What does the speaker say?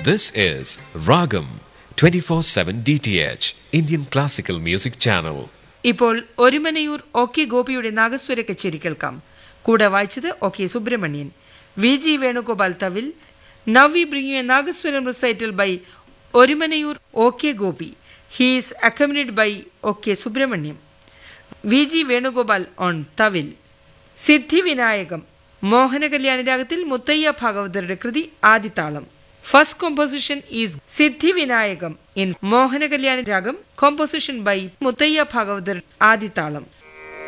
This is Ragam 24/7 DTH Indian Classical Music Channel. ഇപ്പോൾ Orumanayur O K ഗോപിയുടെ നാഗസ്വര കച്ചേരി കേൾക്കാം കൂടെ വായിച്ചത് O K Subramanian V G Venugopal thavil now we bring a nagaswaram recital by Orumanayur O K Gopi he's accompanied by O K Subramaniam V G Venugopal on thavil Siddhivinayakam Mohana Kalyana രാഗത്തിൽ മുത്തയ്യ ഭാഗവതരുടെ kriti Adithalam first composition is Siddhivinayakam in Mohana Kalyana ragam composition by Muthiah Bhagavathar ആദിതാളം